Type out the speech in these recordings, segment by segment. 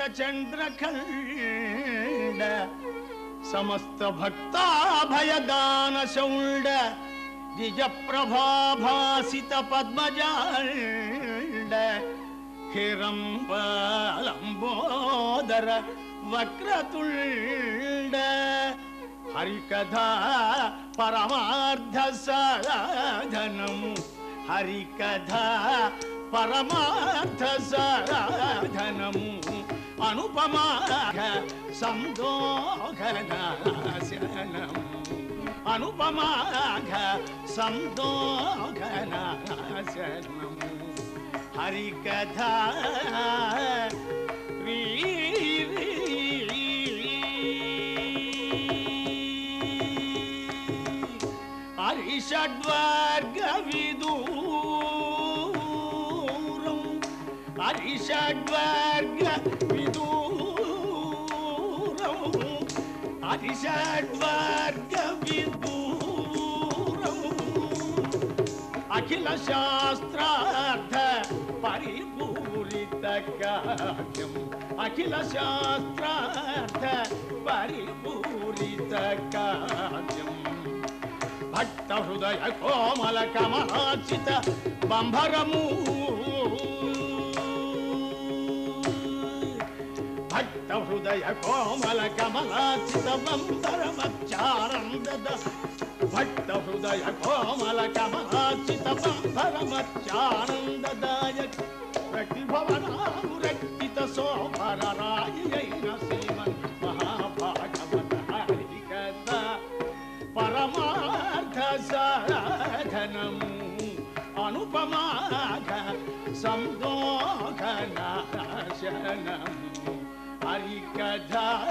చంద్రఖండ సమస్త భక్తాభయదాన శౌండ నిజ ప్రభాభాసిత పద్మజాండ హిరంబలంబోదర వక్రతుండ హరికథా పరమార్థ సాధనము హరికథా పరమార్థ సాధనము అనుపమాఘ సందోఘనాశనము అనుపమాఘ సందోఘనాశనము హరికథా హరిషడ్వర్గ విదూరం హరిషడ్వర్గ విదూరం హరిషడ్వర్గ విదూరం అఖిల శాస్త్రార్థ పరిపూరిత కావ్యం అఖిల శాస్త్రార్థ పరిపూరిత కావ్యం భక్త హృదయ కోమల కమలాచిత బంభరము భక్త హృదయ కోమల కమలాచిత బంభరమచ్చారందద భక్త హృదయ కోమల కమలాచిత బంభరమచ్చానందదాయక ప్రతిభవనానురక్తిత సోమరరాయైన శ్రీమన్ మహాభాగవత హరికథ పరమార్థ సాధనము అనుపమాఘ సందోఘనాశనము హరికథ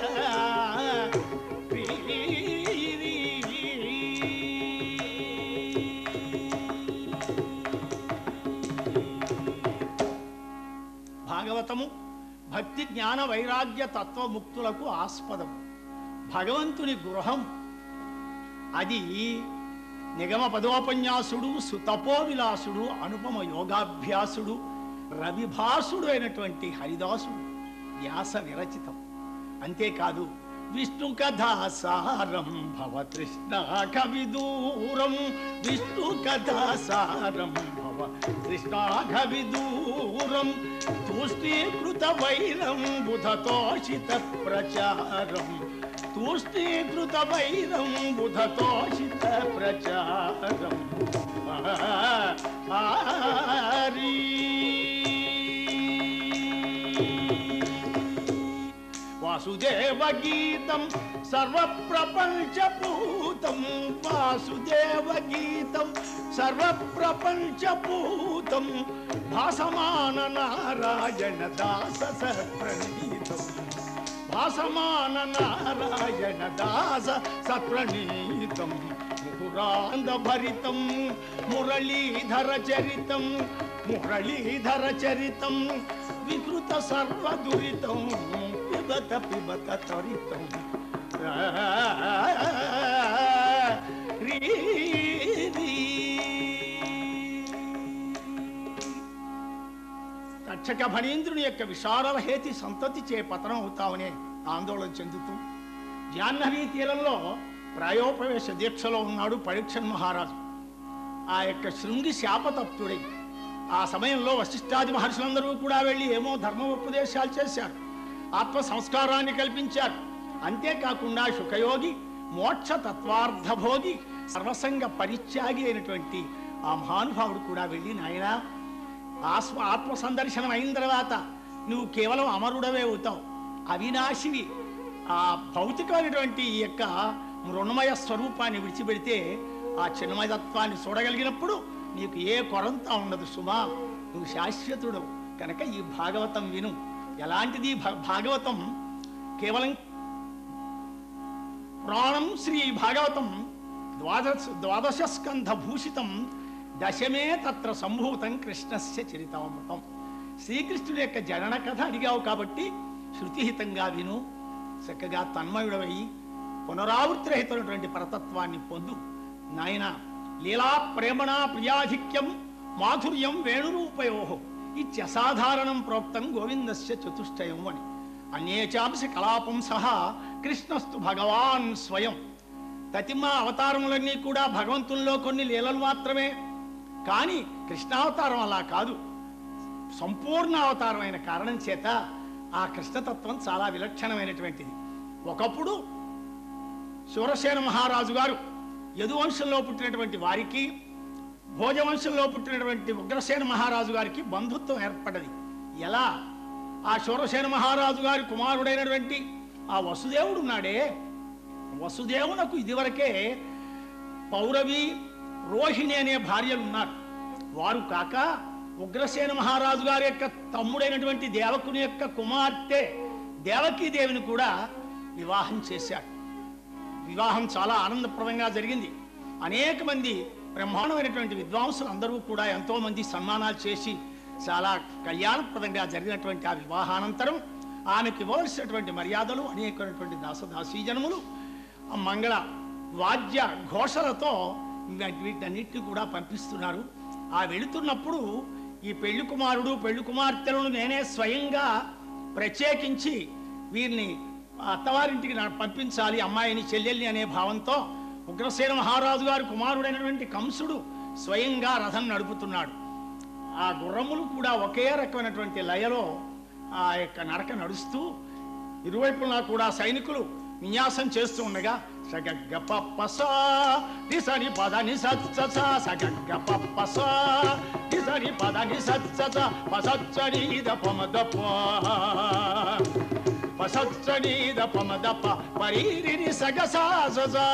భాగవతము భక్తి జ్ఞాన వైరాగ్య తత్వముక్తులకు ఆస్పదము భగవంతుని గృహం అది నిగమ పదోపన్యాసుడు సుతపోవిలాసుడు అనుపమ యోగాభ్యాసుడు రవిభాసుడు అయినటువంటి హరిదాసుడు వ్యాస విరచితం అంతేకాదు విష్ణు కథాసారం భవ కృష్ణ కవిదూరం విష్ణు కథాసారం భవ కృష్ణ కవిదూరం తూష్ణీకృత వైరం బుధతోషిత ప్రచారం తూష్ణీకృత వైరం బుధతోషిత ప్రచారం ఆరీ వాసుదేవ గీతం సర్వప్రపంచభూతం వాసుదేవ గీతం సర్వప్రపంచభూతం భాసమాన నారాయణ దాస సప్రణీతం భాసమాన నారాయణ దాస సప్రణీతం ముహురాంద భరితం మురళీధర చరితం మురళీధర చరితం వికృత సర్వదురితం పిబత పిబత త్వరితం రీ రీ. తక్షక ఫణీంద్రుని యొక్క విశాల హేతి సంతతి చే పతనం అవుతామనే ఆందోళన చెందుతూ జాహ్నవీ తీరంలో ప్రాయోపవేశ దీక్షలో ఉన్నాడు పరీక్షన్ మహారాజు ఆ యొక్క శృంగి శాపతప్తుడై ఆ సమయంలో వశిష్ఠాది మహర్షులందరూ కూడా వెళ్ళి ఏమో ధర్మోపదేశాలు చేశారు ఆత్మ సంస్కారాన్ని కల్పించారు అంతేకాకుండా శుకయోగి మోక్ష తత్వార్థభోగి సర్వసంగ పరిత్యాగి అయినటువంటి ఆ మహానుభావుడు కూడా వెళ్ళి నాయనా ఆస్వ ఆత్మ సందర్శనం అయిన తర్వాత నువ్వు కేవలం అమరుడవే అవుతావు అవినాశివి ఆ భౌతికమైనటువంటి ఈ యొక్క మృణమయ స్వరూపాన్ని విడిచిపెడితే ఆ చిన్మయతత్వాన్ని చూడగలిగినప్పుడు నీకు ఏ కొరంత ఉండదు సుమా నువ్వు శాశ్వతుడు కనుక ఈ భాగవతం విను ఎలాంటిది భా- భాగవతం కేవలం పురాణం శ్రీ భాగవతం ద్వాదశ ద్వాదశ స్కంధ భూషితం దశమే తత్ర సంభూతం కృష్ణస్య చరితామృతం శ్రీకృష్ణుడి యొక్క జనన కథ అడిగావు కాబట్టి శృతిహితంగా విను చక్కగా తన్మయుడవయి పునరావృత్తిరహితమైనటువంటి పరతత్వాన్ని పొందు నాయన లీలా ప్రేమణ ప్రియాధిక్యం మాధుర్యం వేణురూపయో ఇత్యసాధారణం ప్రోక్తం గోవిందస్య చతుష్టయం అని అన్యేచాంశ కలాపం సహా కృష్ణస్తు భగవాన్ స్వయం తతిమ అవతారములన్నీ కూడా భగవంతుల్లో కొన్ని లీలలు మాత్రమే కానీ కృష్ణావతారం అలా కాదు సంపూర్ణ అవతారమైన కారణం చేత ఆ కృష్ణతత్వం చాలా విలక్షణమైనటువంటిది ఒకప్పుడు శూరసేన మహారాజు గారు యదువంశంలో పుట్టినటువంటి వారికి భోజవంశంలో పుట్టినటువంటి ఉగ్రసేన మహారాజు గారికి బంధుత్వం ఏర్పడ్డది ఎలా ఆ శూరసేన మహారాజు గారి కుమారుడైనటువంటి ఆ వసుదేవుడు ఉన్నాడే వసుదేవునకు ఇదివరకే పౌరవి రోహిణి అనే భార్యలు ఉన్నారు వారు కాక ఉగ్రసేన మహారాజు గారి యొక్క తమ్ముడైనటువంటి దేవకుని యొక్క కుమార్తె దేవకీదేవిని కూడా వివాహం చేశాడు వివాహం చాలా ఆనందప్రదంగా జరిగింది అనేక మంది బ్రహ్మాండమైనటువంటి విద్వాంసులు అందరూ కూడా ఎంతో మంది సన్మానాలు చేసి చాలా కళ్యాణప్రదంగా జరిగినటువంటి ఆ వివాహానంతరం ఆమెకి ఇవ్వవలసినటువంటి మర్యాదలు అనేకమైనటువంటి దాసదాసీజనములు ఆ మంగళ వాద్య ఘోషలతో వీటి- వీటన్నిటిని కూడా పంపిస్తున్నారు ఆ వెళుతున్నప్పుడు ఈ పెళ్లి కుమారుడు పెళ్లి కుమార్తెలను నేనే స్వయంగా ప్రత్యేకించి వీరిని అత్తవారింటికి నా- పంపించాలి అమ్మాయిని చెల్లెల్ని అనే భావంతో ఉగ్రసేన మహారాజు గారి కుమారుడైనటువంటి కంసుడు స్వయంగా రథం నడుపుతున్నాడు ఆ గుర్రములు కూడా ఒకే రకమైనటువంటి లయలో ఆ యొక్క నడక నడుస్తూ ఇరువైపులా కూడా సైనికులు విన్యాసం చేస్తూ ఉండగా సగగ్గ పప్పస దిసని పదని సత్సస సగగ్గ పప్పస దిసని పదని సత్సస పసచ్చనీద పమదప పసచ్చనీద పమదప పరీరిని సగసా సజా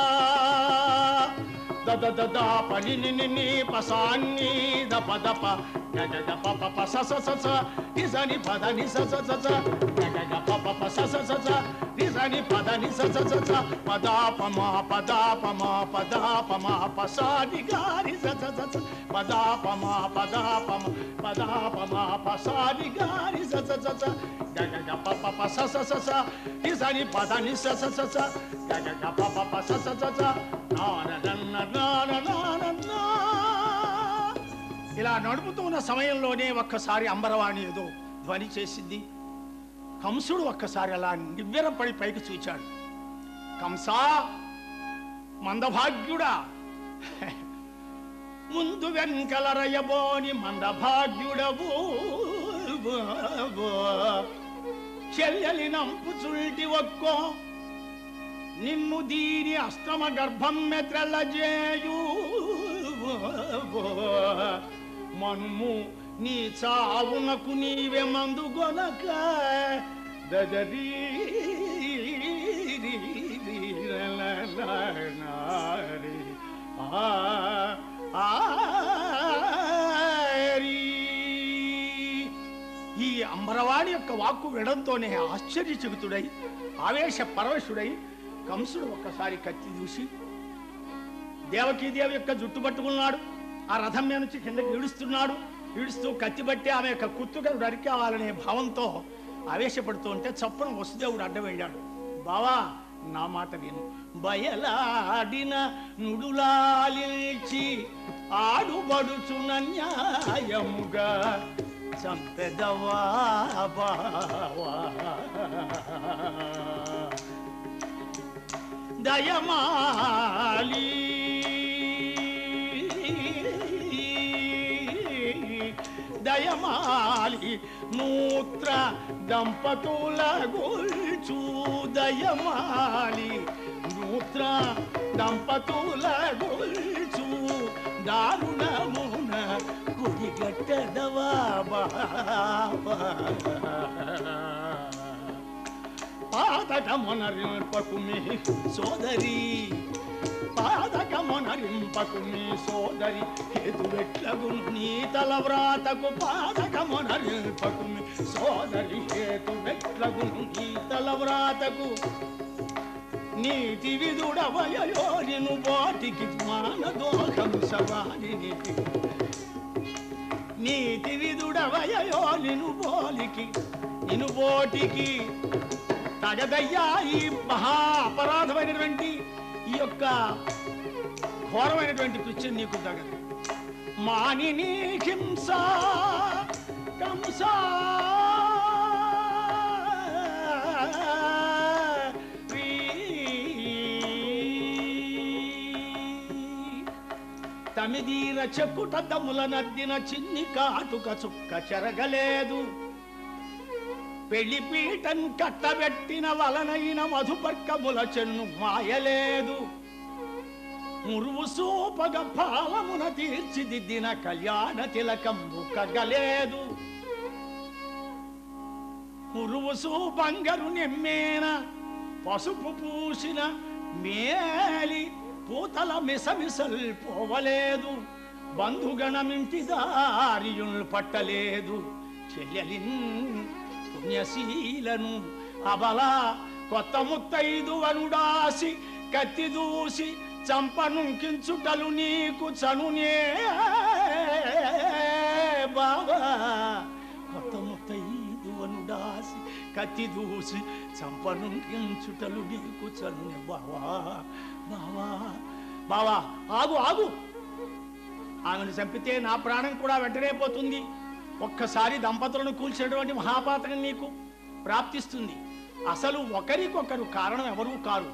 దద దద పని ని ని ని పసాన్ని దప దప గగ గ ప ప ప స స స స ని స ని పద ని స స స స గగ గ ప ప ప స స స స ని స ని పద ని స స స స పద ప మ పద ప మ పద ప మ ప స ని గ ని స స స స పద ప మ పద ప మ పద ప మ ప స ని గ ని స స స స గగ గ ప ప ప స స స స ని స ని పద ని స స స స గగ గ ప ప ప స స స స నా నా నా నా నా నా నా నా. ఇలా నడుపుతూ ఉన్న సమయంలోనే ఒక్కసారి అంబరవాణి ఏదో ధ్వని చేసింది కంసుడు ఒక్కసారి అలా నివ్వెరపడి పైకి చూచాడు కంసా మందభాగ్యుడా ముందు వెంకలరయబోని మందభాగ్యుడవు చెల్లెలి నంపు చుల్టి ఒక్కో నిన్ను దీని అష్టమ గర్భం మెత్రలజేయు మనుము నీ చావునకు నీవే మందుగొనక దదరీ ఈ అంబరవాణి యొక్క వాక్కు విడంతోనే ఆశ్చర్యచకితుడై ఆవేశ పరవశుడై కంసుడు ఒక్కసారి కత్తి చూసి దేవకీదేవి యొక్క జుట్టు పట్టుకున్నాడు ఆ రథం మీద నుంచి కిందకి ఈడుస్తున్నాడు ఈడుస్తూ కత్తి బట్టి ఆమె యొక్క కుత్తుకను నరికావాలనే భావంతో ఆవేశపడుతూ ఉంటే చప్పున వసుదేవుడు అడ్డం వెళ్ళాడు బావా నా మాట విను బయలాడిన నుడులాలిల్చి ఆడుబడుచున్న న్యాయముగా చంపెదవా బావా దయమాలి దయమాలి మూత్ర దంపతుల గొల్చు దయమాలి మూత్ర దంపతుల గొల్చు దారుణమున కుడిగట్టదవా బాబా పాదకమునరింపకుమి సోదరి పాదకమునరింపకుమి సోదరి హేతువెట్లగును నీ తల వ్రాతకు పాదకమునరింపకుమి సోదరి హేతువెట్లగును నీ తల వ్రాతకు నీతి విదుడవయో నిను బాటికి మానదోహం సవాలిని నీతి విదుడవయో నిను బోలికి నిను బోటికి తగదయ్యా ఈ మహా అపరాధమైనటువంటి ఈ యొక్క ఘోరమైనటువంటి కృత్యం నీకు తగదు మానిని హింస కంస చమిదీర చెక్కుట దముల నద్దిన చిన్ని కాటుక చుక్క చెరగలేదు పెళ్లి పీటన్ కట్టబెట్టిన వలనైన మధుపర్కముల చెన్ను మాయలేదు మురువు సూపగ భావమున తీర్చిదిద్దిన కళ్యాణ తిలకంబు కగలేదు మురువు సూపంగరు నెమ్మేన పసుపు పూసిన మేలి పూతల మిసమిసల్ పోవలేదు బంధుగణమింటి దారియుల్ పట్టలేదు చెల్లెలిన్ పుణ్యశీలను అబల కొత్త ముత్తైదు వనుడాసి కత్తి దూసి చంపనుంకించుటలు నీకు చనునే బాబా కొత్త ముత్తైదు వనుడాసి కత్తి దూసి చంపనుంకించుటలు నీకు చనునే బావా బావా బావా ఆగు ఆగు ఆమెను చంపితే నా ప్రాణం కూడా వెంటనే పోతుంది ఒక్కసారి దంపతులను కూల్చినటువంటి మహాపాతకం నీకు ప్రాప్తిస్తుంది అసలు ఒకరికొకరు కారణం ఎవరూ కారు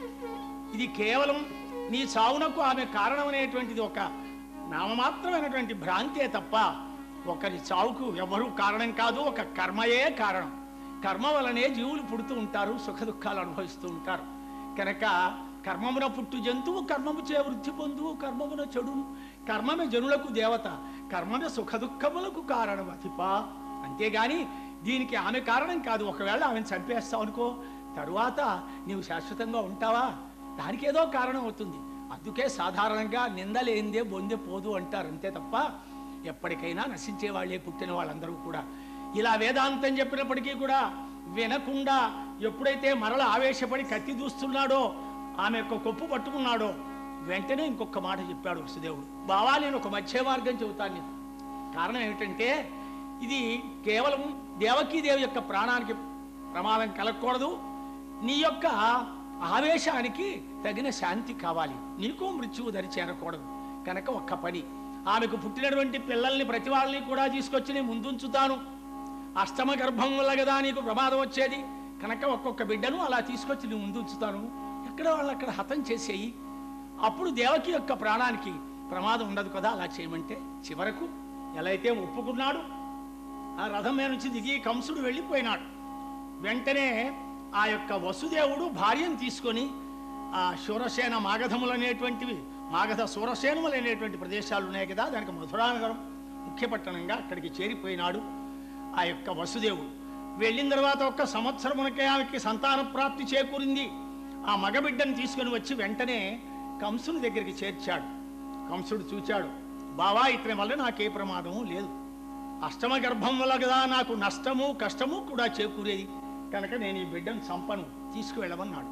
ఇది కేవలం నీ చావునకు ఆమె కారణం అనేటువంటిది ఒక నామమాత్రమైనటువంటి భ్రాంతే తప్ప ఒకరి చావుకు ఎవరూ కారణం కాదు ఒక కర్మయే కారణం కర్మ వలనే జీవులు పుడుతూ ఉంటారు సుఖ దుఃఖాలు అనుభవిస్తూ ఉంటారు కనుక కర్మమున పుట్టు జంతువు కర్మము చే వృద్ధి పొందువు కర్మమున చెడును కర్మమే జనులకు దేవత కర్మమే సుఖ దుఃఖములకు కారణం అతిపా అంతేగాని దీనికి ఆమె కారణం కాదు ఒకవేళ ఆమెను చంపేస్తావు అనుకో తరువాత నీవు శాశ్వతంగా ఉంటావా దానికి ఏదో కారణం అవుతుంది అందుకే సాధారణంగా నిందలేందే బొందె పోదు అంటారు అంతే తప్ప ఎప్పటికైనా నశించే వాళ్ళే పుట్టిన వాళ్ళందరూ కూడా ఇలా వేదాంతం చెప్పినప్పటికీ కూడా వినకుండా ఎప్పుడైతే మరల ఆవేశపడి కత్తి దూస్తున్నాడో ఆమె యొక్క కొప్పు పట్టుకున్నాడో వెంటనే ఇంకొక మాట చెప్పాడు వసుదేవుడు బావా నేను ఒక మధ్య మార్గం చెబుతాను నీకు కారణం ఏమిటంటే ఇది కేవలం దేవకీదేవి యొక్క ప్రాణానికి ప్రమాదం కలగకూడదు నీ యొక్క ఆవేశానికి తగిన శాంతి కావాలి నీకు మృత్యువు దరి చేరకూడదు కనుక ఒక్క పని ఆమెకు పుట్టినటువంటి పిల్లల్ని ప్రతి వాళ్ళని కూడా తీసుకొచ్చి నేను ముందుంచుతాను అష్టమ గర్భం వల్ల కదా నీకు ప్రమాదం వచ్చేది కనుక ఒక్కొక్క బిడ్డను అలా తీసుకొచ్చి నేను ముందుంచుతాను ఎక్కడ వాళ్ళు అక్కడ హతం చేసేయి అప్పుడు దేవకి యొక్క ప్రాణానికి ప్రమాదం ఉండదు కదా అలా చేయమంటే చివరకు ఎలా అయితే ఒప్పుకున్నాడు ఆ రథం మీద నుంచి దిగి కంసుడు వెళ్ళిపోయినాడు వెంటనే ఆ యొక్క వసుదేవుడు భార్యను తీసుకొని ఆ శూరసేన మాగధములు అనేటువంటివి మాగధ శూరసేనములు అనేటువంటి ప్రదేశాలు ఉన్నాయి కదా దానికి మధురానగరం ముఖ్య పట్టణంగా అక్కడికి చేరిపోయినాడు ఆ యొక్క వసుదేవుడు వెళ్ళిన తర్వాత ఒక్క సంవత్సరమునకే ఆమెకి సంతాన ప్రాప్తి చేకూరింది ఆ మగబిడ్డను తీసుకొని వచ్చి వెంటనే కంసుని దగ్గరికి చేర్చాడు కంసుడు చూచాడు బావా ఇతని వల్ల నాకే ప్రమాదము లేదు అష్టమ గర్భం వల్ల కదా నాకు నష్టము కష్టము కూడా చేకూరేది కనుక నేను ఈ బిడ్డను చంపను తీసుకువెళ్ళమన్నాడు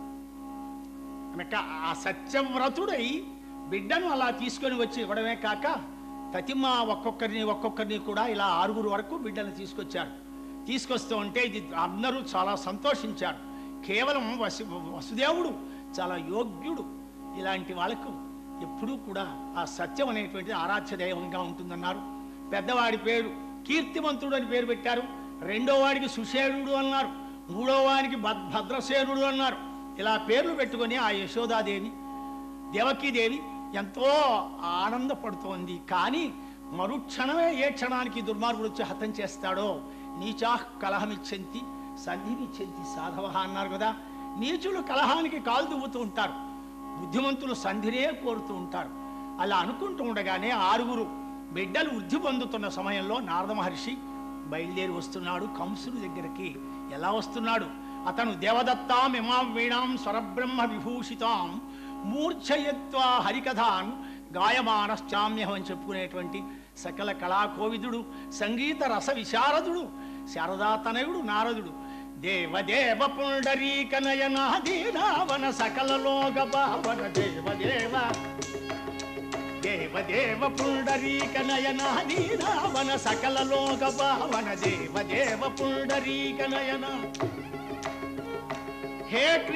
కనుక ఆ సత్యవ్రతుడై బిడ్డను అలా తీసుకొని వచ్చి ఇవ్వడమే కాక తతిమ ఒక్కొక్కరిని ఒక్కొక్కరిని కూడా ఇలా ఆరుగురు వరకు బిడ్డను తీసుకొచ్చారు తీసుకొస్తూ ఉంటే ఇది అందరూ చాలా సంతోషించారు కేవలం వసు వసుదేవుడు చాలా యోగ్యుడు ఇలాంటి వాళ్ళకు ఎప్పుడూ కూడా ఆ సత్యం అనేటువంటిది ఆరాధ్య దైవంగా ఉంటుందన్నారు పెద్దవాడి పేరు కీర్తిమంతుడు అని పేరు పెట్టారు రెండో వాడికి సుషేణుడు అన్నారు మూడో వాడికి భద్- భద్రసేనుడు అన్నారు ఇలా పేర్లు పెట్టుకొని ఆ యశోదాదేవి దేవకీదేవి ఎంతో ఆనందపడుతోంది కానీ మరుక్షణమే ఏ క్షణానికి దుర్మార్గుడు వచ్చి హతం చేస్తాడో నీచా కలహమిచ్చంతి సంధినిచ్చంతి సాధవ అన్నారు కదా నీచులు కలహానికి కాలు దువ్వుతూ ఉంటారు బుద్ధిమంతులు సంధినే కోరుతూ ఉంటారు అలా అనుకుంటూ ఉండగానే ఆరుగురు బిడ్డలు వృద్ధి పొందుతున్న సమయంలో నారద మహర్షి బయలుదేరి వస్తున్నాడు కంసుని దగ్గరికి ఎలా వస్తున్నాడు అతను దేవదత్తాం ఇమాం వీణాం స్వరబ్రహ్మ విభూషితాం మూర్ఛయత్వా హరికథాన్ గాయమానశ్చామ్యహం అని చెప్పుకునేటువంటి సకల కళాకోవిదుడు సంగీత రస విశారదుడు శారదాతనయుడు నారదుడు దేవదేవ పుండరీక నయనాదీనావన సకల లోక భావన దేవదేవ దేవదేవ పుండరీక నయనాదీనావన సకల లోక భావన దేవదేవ పుండరీక నయన హే